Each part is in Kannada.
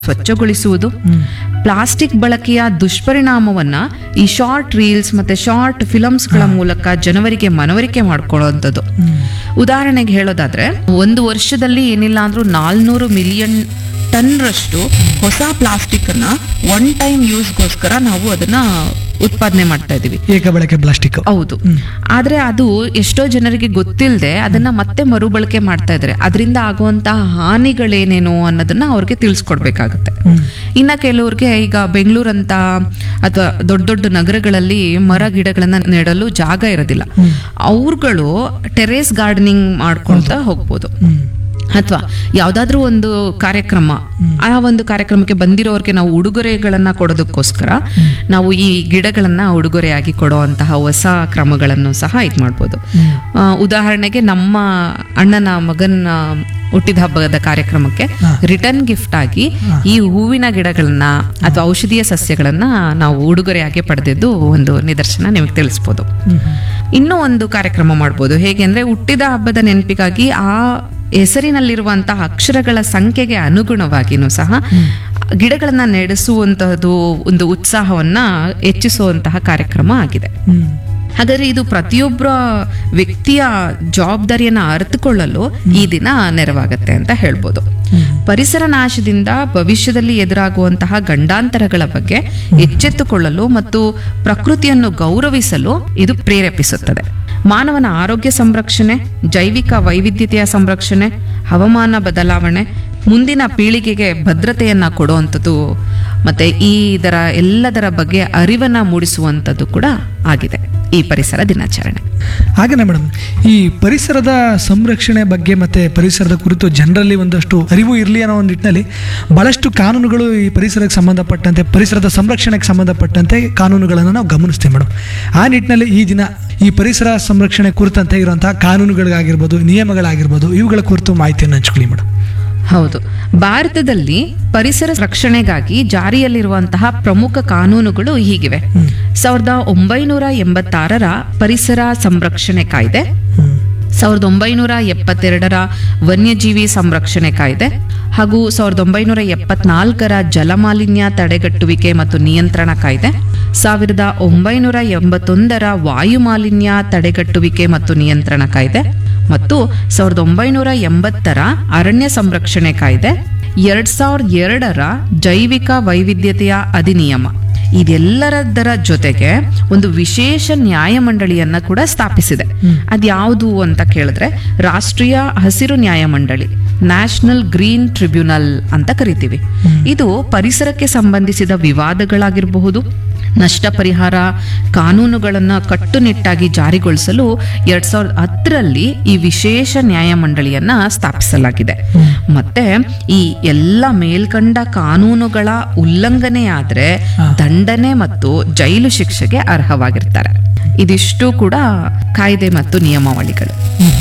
ಸ್ವಚ್ಛಗೊಳಿಸುವುದು ಪ್ಲಾಸ್ಟಿಕ್ ಬಳಕೆಯ ದುಷ್ಪರಿಣಾಮವನ್ನ ಈ ಶಾರ್ಟ್ ರೀಲ್ಸ್ ಮತ್ತೆ ಶಾರ್ಟ್ ಫಿಲಮ್ಸ್ಗಳ ಮೂಲಕ ಜನವರಿಗೆ ಮನವರಿಕೆ ಮಾಡ್ಕೊಳ್ಳುವಂಥದ್ದು ಉದಾಹರಣೆಗೆ ಹೇಳೋದಾದ್ರೆ ಒಂದು ವರ್ಷದಲ್ಲಿ ಏನಿಲ್ಲ ಅಂದ್ರೂ ನಾಲ್ನೂರು ಮಿಲಿಯನ್ ಟನ್ರಷ್ಟು ಹೊಸ ಪ್ಲಾಸ್ಟಿಕ್ ಅನ್ನ ಒನ್ ಟೈಮ್ ಯೂಸ್ಗೋಸ್ಕರ ನಾವು ಅದನ್ನ ಉತ್ಪಾದನೆ ಮಾಡ್ತಾ ಇದೀವಿ ಏಕ ಬಳಕೆ ಪ್ಲಾಸ್ಟಿಕ್ ಹೌದು ಆದ್ರೆ ಅದು ಎಷ್ಟೋ ಜನರಿಗೆ ಗೊತ್ತಿಲ್ಲದೆ ಅದನ್ನ ಮತ್ತೆ ಮರುಬಳಕೆ ಮಾಡ್ತಾ ಇದ್ದಾರೆ ಅದರಿಂದ ಆಗುವಂತಹ ಹಾನಿಗಳೇನೇನು ಅನ್ನೋದನ್ನ ಅವ್ರಿಗೆ ತಿಳಿಸ್ಕೊಡ್ಬೇಕಾಗುತ್ತೆ ಇನ್ನ ಕೆಲವ್ರಿಗೆ ಈಗ ಬೆಂಗಳೂರಂತ ಅಥವಾ ದೊಡ್ಡ ದೊಡ್ಡ ನಗರಗಳಲ್ಲಿ ಮರ ಗಿಡಗಳನ್ನ ನೆಡಲು ಜಾಗ ಇರೋದಿಲ್ಲ ಅವ್ರುಗಳು ಟೆರೇಸ್ ಗಾರ್ಡನಿಂಗ್ ಮಾಡ್ಕೊಳ್ತಾ ಹೋಗ್ಬೋದು ಅಥವಾ ಯಾವ್ದಾದ್ರೂ ಒಂದು ಕಾರ್ಯಕ್ರಮ ಆ ಒಂದು ಕಾರ್ಯಕ್ರಮಕ್ಕೆ ಬಂದಿರೋರ್ಗೆ ನಾವು ಉಡುಗೊರೆಗಳನ್ನ ಕೊಡೋದಕ್ಕೋಸ್ಕರ ನಾವು ಈ ಗಿಡಗಳನ್ನ ಉಡುಗೊರೆಯಾಗಿ ಕೊಡುವಂತಹ ಹೊಸ ಕ್ರಮಗಳನ್ನು ಸಹ ಇದು ಮಾಡ್ಬೋದು ಆ, ಉದಾಹರಣೆಗೆ ನಮ್ಮ ಅಣ್ಣನ ಮಗನ ಹುಟ್ಟಿದ ಹಬ್ಬದ ಕಾರ್ಯಕ್ರಮಕ್ಕೆ ರಿಟರ್ನ್ ಗಿಫ್ಟ್ ಆಗಿ ಈ ಹೂವಿನ ಗಿಡಗಳನ್ನ ಅಥವಾ ಔಷಧೀಯ ಸಸ್ಯಗಳನ್ನ ನಾವು ಉಡುಗೊರೆಯಾಗಿ ಪಡೆದಿದ್ದು ಒಂದು ನಿದರ್ಶನ ನಿಮಗೆ ತಿಳಿಸ್ಬೋದು ಇನ್ನೂ ಒಂದು ಕಾರ್ಯಕ್ರಮ ಮಾಡ್ಬೋದು ಹೇಗೆ ಅಂದ್ರೆ ಹುಟ್ಟಿದ ಹಬ್ಬದ ನೆನಪಿಗಾಗಿ ಆ ಹೆಸರಿನಲ್ಲಿರುವಂತಹ ಅಕ್ಷರಗಳ ಸಂಖ್ಯೆಗೆ ಅನುಗುಣವಾಗಿನೂ ಸಹ ಗಿಡಗಳನ್ನ ನಡೆಸುವಂತಹದ್ದು ಒಂದು ಉತ್ಸಾಹವನ್ನ ಹೆಚ್ಚಿಸುವಂತಹ ಕಾರ್ಯಕ್ರಮ ಆಗಿದೆ ಹಾಗಾದ್ರೆ ಇದು ಪ್ರತಿಯೊಬ್ಬರ ವ್ಯಕ್ತಿಯ ಜವಾಬ್ದಾರಿಯನ್ನ ಅರಿತುಕೊಳ್ಳಲು ಈ ದಿನ ನೆರವಾಗತ್ತೆ ಅಂತ ಹೇಳ್ಬೋದು ಪರಿಸರ ನಾಶದಿಂದ ಭವಿಷ್ಯದಲ್ಲಿ ಎದುರಾಗುವಂತಹ ಗಂಡಾಂತರಗಳ ಬಗ್ಗೆ ಎಚ್ಚೆತ್ತುಕೊಳ್ಳಲು ಮತ್ತು ಪ್ರಕೃತಿಯನ್ನು ಗೌರವಿಸಲು ಇದು ಪ್ರೇರೇಪಿಸುತ್ತದೆ ಮಾನವನ ಆರೋಗ್ಯ ಸಂರಕ್ಷಣೆ ಜೈವಿಕ ವೈವಿಧ್ಯತೆಯ ಸಂರಕ್ಷಣೆ ಹವಾಮಾನ ಬದಲಾವಣೆ ಮುಂದಿನ ಪೀಳಿಗೆಗೆ ಭದ್ರತೆಯನ್ನ ಕೊಡುವಂಥದ್ದು ಮತ್ತೆ ಈ ಇದರ ಎಲ್ಲದರ ಬಗ್ಗೆ ಅರಿವನ್ನ ಮೂಡಿಸುವಂಥದ್ದು ಕೂಡ ಆಗಿದೆ ಈ ಪರಿಸರ ದಿನಾಚರಣೆ ಹಾಗೇನೆ ಮೇಡಮ್ ಈ ಪರಿಸರದ ಸಂರಕ್ಷಣೆ ಬಗ್ಗೆ ಮತ್ತೆ ಪರಿಸರದ ಕುರಿತು ಜನರಲ್ಲಿ ಒಂದಷ್ಟು ಅರಿವು ಇರಲಿ ಅನ್ನೋ ಒಂದು ನಿಟ್ಟಿನಲ್ಲಿ ಬಹಳಷ್ಟು ಕಾನೂನುಗಳು ಈ ಪರಿಸರಕ್ಕೆ ಸಂಬಂಧಪಟ್ಟಂತೆ ಪರಿಸರದ ಸಂರಕ್ಷಣೆಗೆ ಸಂಬಂಧಪಟ್ಟಂತೆ ಕಾನೂನುಗಳನ್ನು ನಾವು ಗಮನಿಸ್ತೀವಿ ಮೇಡಮ್ ಆ ನಿಟ್ಟಿನಲ್ಲಿ ಈ ದಿನ ಈ ಪರಿಸರ ಸಂರಕ್ಷಣೆ ಕುರಿತಂತೆ ಇರುವಂತಹ ಕಾನೂನುಗಳಿಗಾಗಿರ್ಬೋದು ನಿಯಮಗಳಾಗಿರ್ಬೋದು ಇವುಗಳ ಕುರಿತು ಮಾಹಿತಿಯನ್ನು ಹಂಚ್ಕೊಳ್ಳಿ ಮೇಡಮ್ ಹೌದು ಭಾರತದಲ್ಲಿ ಪರಿಸರ ರಕ್ಷಣೆಗಾಗಿ ಜಾರಿಯಲ್ಲಿರುವಂತಹ ಪ್ರಮುಖ ಕಾನೂನುಗಳು ಹೀಗಿವೆ ಸಾವಿರದ ಒಂಬೈನೂರ ಎಂಬತ್ತಾರರ ಪರಿಸರ ಸಂರಕ್ಷಣೆ ಕಾಯ್ದೆ ಸಾವಿರದ ಒಂಬೈನೂರ ಎಪ್ಪತ್ತೆರಡರ ವನ್ಯಜೀವಿ ಸಂರಕ್ಷಣೆ ಕಾಯ್ದೆ ಹಾಗೂ ಸಾವಿರದ ಒಂಬೈನೂರ ಎಪ್ಪತ್ನಾಲ್ಕರ ಜಲಮಾಲಿನ್ಯ ತಡೆಗಟ್ಟುವಿಕೆ ಮತ್ತು ನಿಯಂತ್ರಣ ಕಾಯ್ದೆ ಸಾವಿರದ ಒಂಬೈನೂರ ಎಂಬತ್ತೊಂದರ ವಾಯು ಮಾಲಿನ್ಯ ತಡೆಗಟ್ಟುವಿಕೆ ಮತ್ತು ನಿಯಂತ್ರಣ ಕಾಯ್ದೆ ಮತ್ತು ಸಾವಿರದ ಒಂಬೈನೂರ ಎಂಬತ್ತರ ಅರಣ್ಯ ಸಂರಕ್ಷಣೆ ಕಾಯ್ದೆ ಎರಡ್ ಸಾವಿರದ ಎರಡರ ಜೈವಿಕ ವೈವಿಧ್ಯತೆಯ ಅಧಿನಿಯಮ ಇದೆಲ್ಲರದರ ಜೊತೆಗೆ ಒಂದು ವಿಶೇಷ ನ್ಯಾಯಮಂಡಳಿಯನ್ನ ಕೂಡ ಸ್ಥಾಪಿಸಿದೆ ಅದ್ಯಾವುದು ಅಂತ ಕೇಳಿದ್ರೆ ರಾಷ್ಟ್ರೀಯ ಹಸಿರು ನ್ಯಾಯಮಂಡಳಿ ನ್ಯಾಷನಲ್ ಗ್ರೀನ್ ಟ್ರಿಬ್ಯುನಲ್ ಅಂತ ಕರಿತೀವಿ ಇದು ಪರಿಸರಕ್ಕೆ ಸಂಬಂಧಿಸಿದ ವಿವಾದಗಳಾಗಿರಬಹುದು ನಷ್ಟ ಪರಿಹಾರ ಕಾನೂನುಗಳನ್ನ ಕಟ್ಟುನಿಟ್ಟಾಗಿ ಜಾರಿಗೊಳಿಸಲು ಎರಡ್ ಸಾವಿರದ ಹತ್ತರಲ್ಲಿ ಈ ವಿಶೇಷ ನ್ಯಾಯಮಂಡಳಿಯನ್ನ ಸ್ಥಾಪಿಸಲಾಗಿದೆ ಮತ್ತೆ ಈ ಎಲ್ಲ ಮೇಲ್ಕಂಡ ಕಾನೂನುಗಳ ಉಲ್ಲಂಘನೆಯಾದ್ರೆ ದಂಡನೆ ಮತ್ತು ಜೈಲು ಶಿಕ್ಷೆಗೆ ಅರ್ಹವಾಗಿರ್ತಾರೆ ಇದಿಷ್ಟು ಕೂಡ ಕಾಯ್ದೆ ಮತ್ತು ನಿಯಮಾವಳಿಗಳು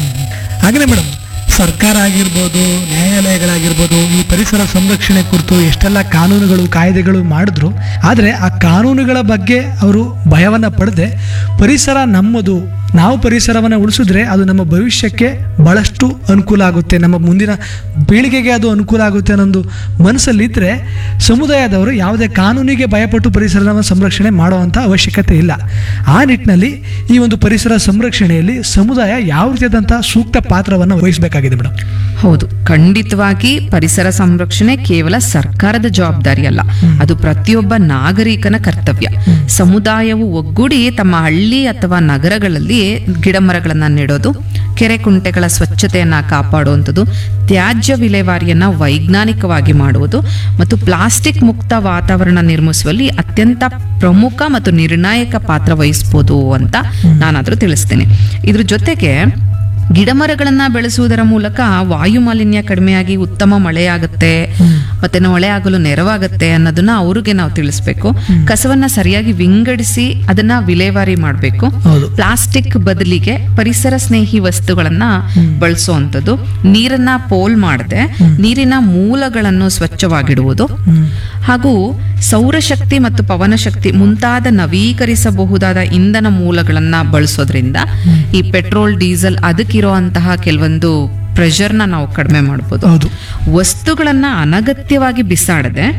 ಹಾಗೆಯೇ ಮೇಡಮ್ ಸರ್ಕಾರ ಆಗಿರ್ಬೋದು ನ್ಯಾಯಾಲಯಗಳಾಗಿರ್ಬೋದು ಈ ಪರಿಸರ ಸಂರಕ್ಷಣೆ ಕುರಿತು ಎಷ್ಟೆಲ್ಲ ಕಾನೂನುಗಳು ಕಾಯ್ದೆಗಳು ಮಾಡಿದ್ರು ಆದರೆ ಆ ಕಾನೂನುಗಳ ಬಗ್ಗೆ ಅವರು ಭಯವನ್ನು ಪಡೆದೆ ಪರಿಸರ ನಮ್ಮದು ನಾವು ಪರಿಸರವನ್ನು ಉಳಿಸಿದ್ರೆ ಅದು ನಮ್ಮ ಭವಿಷ್ಯಕ್ಕೆ ಬಹಳಷ್ಟು ಅನುಕೂಲ ಆಗುತ್ತೆ ನಮ್ಮ ಮುಂದಿನ ಪೀಳಿಗೆಗೆ ಅದು ಅನುಕೂಲ ಆಗುತ್ತೆ ಅನ್ನೋದು ಮನಸ್ಸಲ್ಲಿದ್ದರೆ ಸಮುದಾಯದವರು ಯಾವುದೇ ಕಾನೂನಿಗೆ ಭಯಪಟ್ಟು ಪರಿಸರವನ್ನು ಸಂರಕ್ಷಣೆ ಮಾಡುವಂಥ ಅವಶ್ಯಕತೆ ಇಲ್ಲ ಆ ನಿಟ್ಟಿನಲ್ಲಿ ಈ ಒಂದು ಪರಿಸರ ಸಂರಕ್ಷಣೆಯಲ್ಲಿ ಸಮುದಾಯ ಯಾವ ರೀತಿಯಾದಂಥ ಸೂಕ್ತ ಪಾತ್ರವನ್ನು ವಹಿಸಬೇಕಾಗಿದೆ ಮೇಡಮ್ ಹೌದು ಖಂಡಿತವಾಗಿ ಪರಿಸರ ಸಂರಕ್ಷಣೆ ಕೇವಲ ಸರ್ಕಾರದ ಜವಾಬ್ದಾರಿ ಅಲ್ಲ ಅದು ಪ್ರತಿಯೊಬ್ಬ ನಾಗರಿಕನ ಕರ್ತವ್ಯ ಸಮುದಾಯವು ಒಗ್ಗೂಡಿ ತಮ್ಮ ಹಳ್ಳಿ ಅಥವಾ ನಗರಗಳಲ್ಲಿ ಗಿಡ ಮರಗಳನ್ನ ನೆಡೋದು ಕೆರೆ ಕುಂಟೆಗಳ ಸ್ವಚ್ಛತೆಯನ್ನ ಕಾಪಾಡುವಂಥದ್ದು ತ್ಯಾಜ್ಯ ವಿಲೇವಾರಿಯನ್ನ ವೈಜ್ಞಾನಿಕವಾಗಿ ಮಾಡುವುದು ಮತ್ತು ಪ್ಲಾಸ್ಟಿಕ್ ಮುಕ್ತ ವಾತಾವರಣ ನಿರ್ಮಿಸುವಲ್ಲಿ ಅತ್ಯಂತ ಪ್ರಮುಖ ಮತ್ತು ನಿರ್ಣಾಯಕ ಪಾತ್ರ ವಹಿಸ್ಬೋದು ಅಂತ ನಾನಾದ್ರೂ ತಿಳಿಸ್ತೀನಿ ಇದ್ರ ಜೊತೆಗೆ ಗಿಡಮರಗಳನ್ನ ಬೆಳೆಸುವುದರ ಮೂಲಕ ವಾಯು ಮಾಲಿನ್ಯ ಕಡಿಮೆಯಾಗಿ ಉತ್ತಮ ಮಳೆಯಾಗುತ್ತೆ ಮತ್ತೆ ಮಳೆ ಆಗಲು ನೆರವಾಗುತ್ತೆ ಅನ್ನೋದನ್ನ ಅವ್ರಿಗೆ ನಾವು ತಿಳಿಸ್ಬೇಕು ಕಸವನ್ನ ಸರಿಯಾಗಿ ವಿಂಗಡಿಸಿ ಅದನ್ನ ವಿಲೇವಾರಿ ಮಾಡಬೇಕು ಹೌದು ಪ್ಲಾಸ್ಟಿಕ್ ಬದಲಿಗೆ ಪರಿಸರ ಸ್ನೇಹಿ ವಸ್ತುಗಳನ್ನ ಬಳಸುವಂಥದ್ದು ನೀರನ್ನ ಪೋಲ್ ಮಾಡದೆ ನೀರಿನ ಮೂಲಗಳನ್ನು ಸ್ವಚ್ಛವಾಗಿಡುವುದು ಹಾಗೂ ಸೌರಶಕ್ತಿ ಮತ್ತು ಪವನಶಕ್ತಿ ಮುಂತಾದ ನವೀಕರಿಸಬಹುದಾದ ಇಂಧನ ಮೂಲಗಳನ್ನ ಬಳಸೋದ್ರಿಂದ ಈ ಪೆಟ್ರೋಲ್ ಡೀಸೆಲ್ ಅದಕ್ಕಿರುವಂತಹ ಕೆಲವೊಂದು ಪ್ರೆಷರ್ನ ನಾವು ಕಡಿಮೆ ಮಾಡ್ಬೋದು ಹೌದು ವಸ್ತುಗಳನ್ನ ಅನಗತ್ಯವಾಗಿ ಬಿಸಾಡದೆ